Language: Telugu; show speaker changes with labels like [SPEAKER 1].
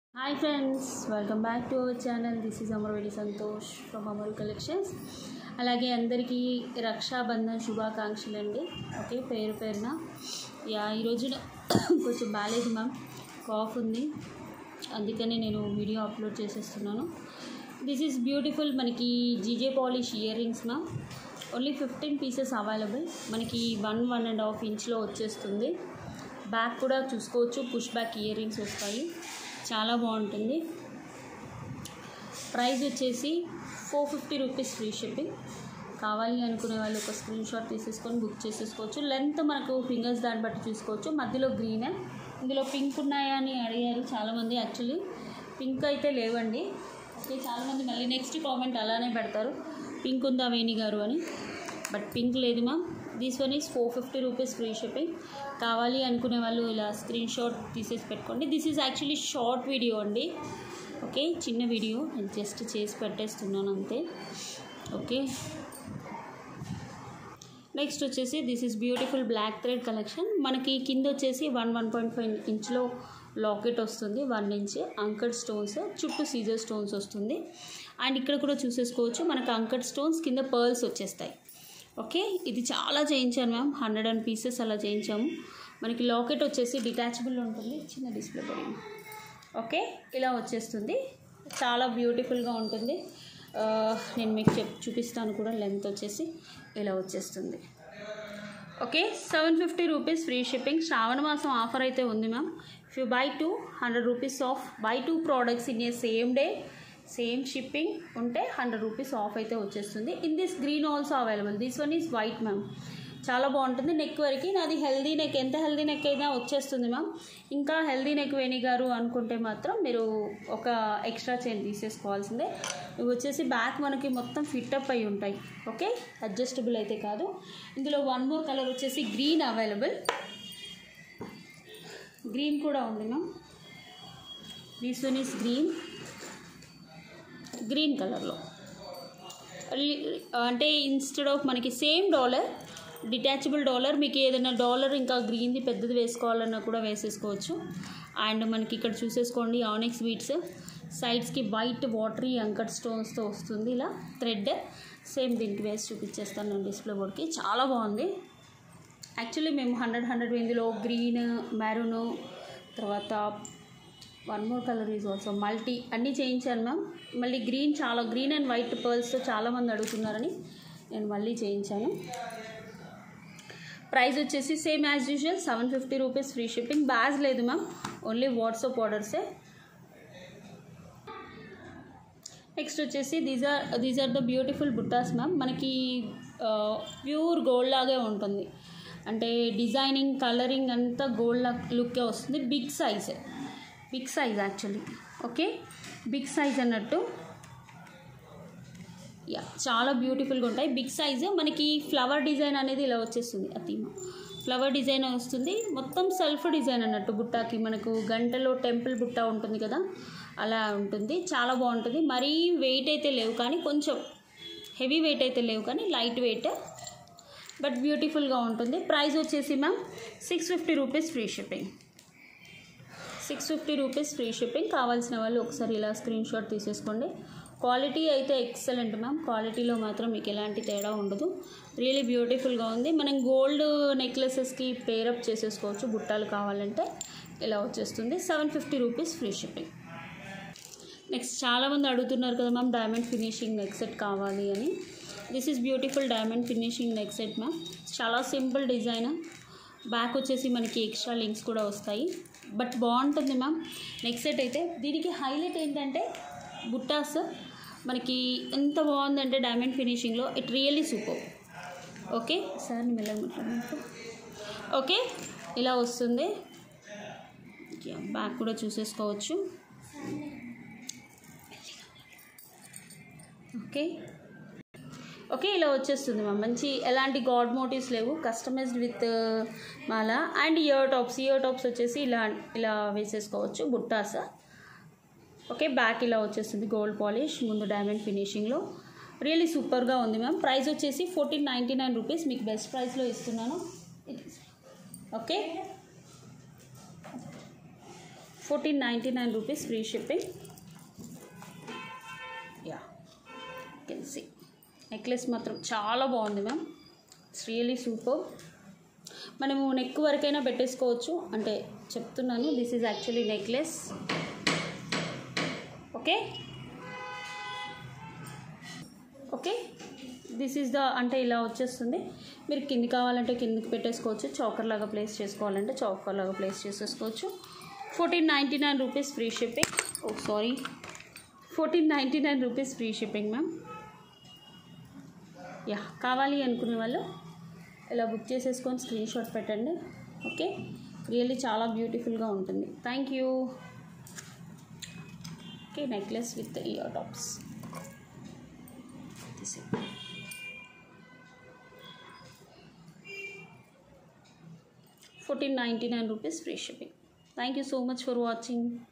[SPEAKER 1] hi friends welcome back to our channel this is Amaravedi Santosh from Amar collections అలాగే అందరికీ రక్షాబంధన్ శుభాకాంక్షలు అండి ఓకే పేరు పేరున యా ఈరోజు కొంచెం బాగాలేదు మ్యామ్ కాఫ్ ఉంది అందుకని నేను వీడియో అప్లోడ్ చేసేస్తున్నాను దిస్ ఈజ్ బ్యూటిఫుల్ మనకి GJ polish earrings ma'am only fifteen pieces available మనకి వన్ వన్ అండ్ హాఫ్ ఇంచ్లో వచ్చేస్తుంది బ్యాక్ కూడా చూసుకోవచ్చు పుష్ బ్యాక్ ఇయర్ రింగ్స్ వస్తాయి చాలా బాగుంటుంది ప్రైస్ వచ్చేసి four fifty rupees free shipping కావాలి అనుకునే వాళ్ళు ఒక స్క్రీన్ షాట్ తీసేసుకొని బుక్ చేసేసుకోవచ్చు లెంత్ మనకు ఫింగర్స్ దాన్ని బట్టి చూసుకోవచ్చు మధ్యలో గ్రీన్ ఇందులో పింక్ ఉన్నాయా అని అడిగారు చాలామంది యాక్చువల్లీ పింక్ అయితే లేవండి ఓకే చాలామంది మళ్ళీ నెక్స్ట్ కామెంట్ అలానే పెడతారు పింక్ ఉందా వేణి గారు అని బట్ పింక్ లేదు ma'am this one is four fifty rupees free shipping కావాలి అనుకునే వాళ్ళు ఇలా స్క్రీన్ షాట్ తీసేసి పెట్టుకోండి this is actually short video అండి ఓకే చిన్న వీడియో నేను జస్ట్ చేసి పెట్టేస్తున్నాను అంతే ఓకే నెక్స్ట్ వచ్చేసి this is beautiful black thread collection మనకి కింద వచ్చేసి వన్ వన్ పాయింట్ ఫైవ్ ఇంచ్లో లాకెట్ వస్తుంది వన్ ఇంచ్ అంకడ్ స్టోన్స్ చుట్టూ సీజర్ స్టోన్స్ వస్తుంది అండ్ ఇక్కడ కూడా చూసేసుకోవచ్చు మనకు అంకడ్ స్టోన్స్ కింద పర్ల్స్ వచ్చేస్తాయి ఓకే ఇది చాలా చేయించాను మ్యామ్ హండ్రెడ్ అండ్ పీసెస్ అలా చేయించాము మనకి లాకెట్ వచ్చేసి డిటాచబుల్ ఉంటుంది చిన్న డిస్ప్లే పడింది ఓకే ఇలా వచ్చేస్తుంది చాలా బ్యూటిఫుల్గా ఉంటుంది ఆ, నేను మీకు చెప్ చూపిస్తాను కూడా లెంత్ వచ్చేసి ఇలా వచ్చేస్తుంది okay seven fifty rupees free shipping శ్రావణ మాసం ఆఫర్ అయితే ఉంది ma'am if you buy two hundred rupees off buy two products in a same day same shipping ఉంటే హండ్రెడ్ రూపీస్ ఆఫ్ అయితే వచ్చేస్తుంది in this green also available this one is white ma'am చాలా బాగుంటుంది నెక్ వరకు నాది హెల్దీ నెక్ ఎంత హెల్దీ నెక్ అయినా వచ్చేస్తుంది మ్యామ్ ఇంకా హెల్దీ నెక్ వేణిగారు అనుకుంటే మాత్రం మీరు ఒక ఎక్స్ట్రా చైన్ తీసేసుకోవాల్సిందే ఇవి వచ్చేసి బ్యాక్ మనకి మొత్తం ఫిట్ అప్ అయి ఉంటాయి ఓకే అడ్జస్టబుల్ అయితే కాదు ఇందులో వన్ మోర్ కలర్ వచ్చేసి గ్రీన్ అవైలబుల్ గ్రీన్ కూడా ఉంది ma'am this one is green green కలర్లో అంటే ఇన్స్టెడ్ ఆఫ్ మనకి సేమ్ డాలర్ డిటాచబుల్ డాలర్ మీకు ఏదైనా డాలర్ ఇంకా గ్రీన్ది పెద్దది వేసుకోవాలన్నా కూడా వేసేసుకోవచ్చు అండ్ మనకి ఇక్కడ చూసేసుకోండి ఆనిక్స్ బీట్స్ సైడ్స్కి వైట్ వాటరీ అంకట్ స్టోన్స్తో వస్తుంది ఇలా థ్రెడ్ సేమ్ దీనికి వేసి చూపించేస్తాను నేను డిస్ప్లే బోర్డ్కి చాలా బాగుంది యాక్చువల్లీ మేము హండ్రెడ్ హండ్రెడ్ ఇందులో గ్రీన్ మెరూన్ తర్వాత one more colour is also multi అన్నీ చేయించాను మ్యామ్ మళ్ళీ గ్రీన్ చాలా గ్రీన్ అండ్ వైట్ పర్ల్స్తో చాలామంది అడుగుతున్నారని నేను మళ్ళీ చేయించాను ప్రైస్ వచ్చేసి same as usual seven fifty rupees free shipping bag లేదు మ్యామ్ ఓన్లీ వాట్సాప్ ఆర్డర్సే నెక్స్ట్ వచ్చేసి these are these are the beautiful బుట్టాస్ మ్యామ్ మనకి ప్యూర్ గోల్డ్ లాగే ఉంటుంది అంటే డిజైనింగ్ కలరింగ్ అంతా గోల్డ్ లుక్కే వస్తుంది big size big size actually okay big size అన్నట్టు యా చాలా బ్యూటిఫుల్గా ఉంటాయి బిగ్ సైజ్ మనకి ఫ్లవర్ డిజైన్ అనేది ఇలా వచ్చేస్తుంది అతీమ ఫ్లవర్ డిజైన్ వస్తుంది మొత్తం సెల్ఫ్ డిజైన్ అన్నట్టు బుట్టాకి మనకు గంటలో టెంపుల్ బుట్ట ఉంటుంది కదా అలా ఉంటుంది చాలా బాగుంటుంది మరీ వెయిట్ అయితే లేవు కానీ కొంచెం హెవీ వెయిట్ అయితే లేవు కానీ లైట్ వెయిట్ బట్ బ్యూటిఫుల్గా ఉంటుంది ప్రైస్ వచ్చేసి ma'am six fifty rupees free shipping six fifty rupees free shipping కావాల్సిన వాళ్ళు ఒకసారి ఇలా స్క్రీన్ షాట్ తీసేసుకోండి క్వాలిటీ అయితే ఎక్సలెంట్ మ్యామ్ క్వాలిటీలో మాత్రం మీకు ఎలాంటి తేడా ఉండదు రియలీ బ్యూటిఫుల్గా ఉంది మనం గోల్డ్ నెక్లెసెస్కి పేరప్ చేసేసుకోవచ్చు బుట్టాలు కావాలంటే ఇలా వచ్చేస్తుంది seven fifty rupees free shipping next చాలామంది అడుగుతున్నారు కదా ma'am diamond finishing neck set కావాలి అని this is beautiful diamond finishing neck set ma'am చాలా సింపుల్ డిజైన్ బ్యాక్ వచ్చేసి మనకి ఎక్స్ట్రా లింక్స్ కూడా వస్తాయి బట్ బాగుంటుంది మ్యామ్ నెక్ సెట్ అయితే దీనికి హైలైట్ ఏంటంటే బుట్టాస్ మనకి ఎంత బాగుందంటే డైమండ్ ఫినిషింగ్లో it really super okay sir మెల్లగా మాట్లాడండి ఓకే ఇలా వస్తుంది బ్యాక్ కూడా చూసేసుకోవచ్చు ఓకే ఓకే ఇలా వచ్చేస్తుంది మ్యామ్ మంచి ఎలాంటి గాడ్ మోటివ్స్ లేవు కస్టమైజ్డ్ విత్ మాల and ear tops ear tops వచ్చేసి ఇలా ఇలా వేసేసుకోవచ్చు బుట్టాస్ ఓకే బ్యాక్ ఇలా వచ్చేస్తుంది గోల్డ్ పాలిష్ ముందు డైమండ్ ఫినిషింగ్లో రియల్లీ సూపర్గా ఉంది మ్యామ్ ప్రైస్ వచ్చేసి ఫోర్టీన్ నైంటీ నైన్ రూపీస్ మీకు బెస్ట్ ప్రైస్లో ఇస్తున్నాను okay fourteen ninety nine rupees free shipping yeah can see necklace మాత్రం చాలా బాగుంది మ్యామ్ ఇట్స్ రియలీ సూపర్ మనము నెక్ వరకైనా పెట్టేసుకోవచ్చు అంటే చెప్తున్నాను this is actually necklace okay okay this is the అంటే ఇలా వచ్చేస్తుంది మీరు కింది కావాలంటే కిందికి పెట్టేసుకోవచ్చు చౌకర్ లాగా ప్లేస్ చేసుకోవాలంటే చౌకర్ లాగా ప్లేస్ చేసేసుకోవచ్చు fourteen ninety nine rupees free shipping oh sorry fourteen ninety nine rupees free shipping ma'am yeah కావాలి అనుకునే వాళ్ళు ఇలా బుక్ చేసేసుకొని స్క్రీన్ షాట్ పెట్టండి ఓకే రియల్లీ చాలా బ్యూటిఫుల్గా ఉంటుంది thank you okay necklace with ear tops fourteen ninety nine rupees free shipping thank you so much for watching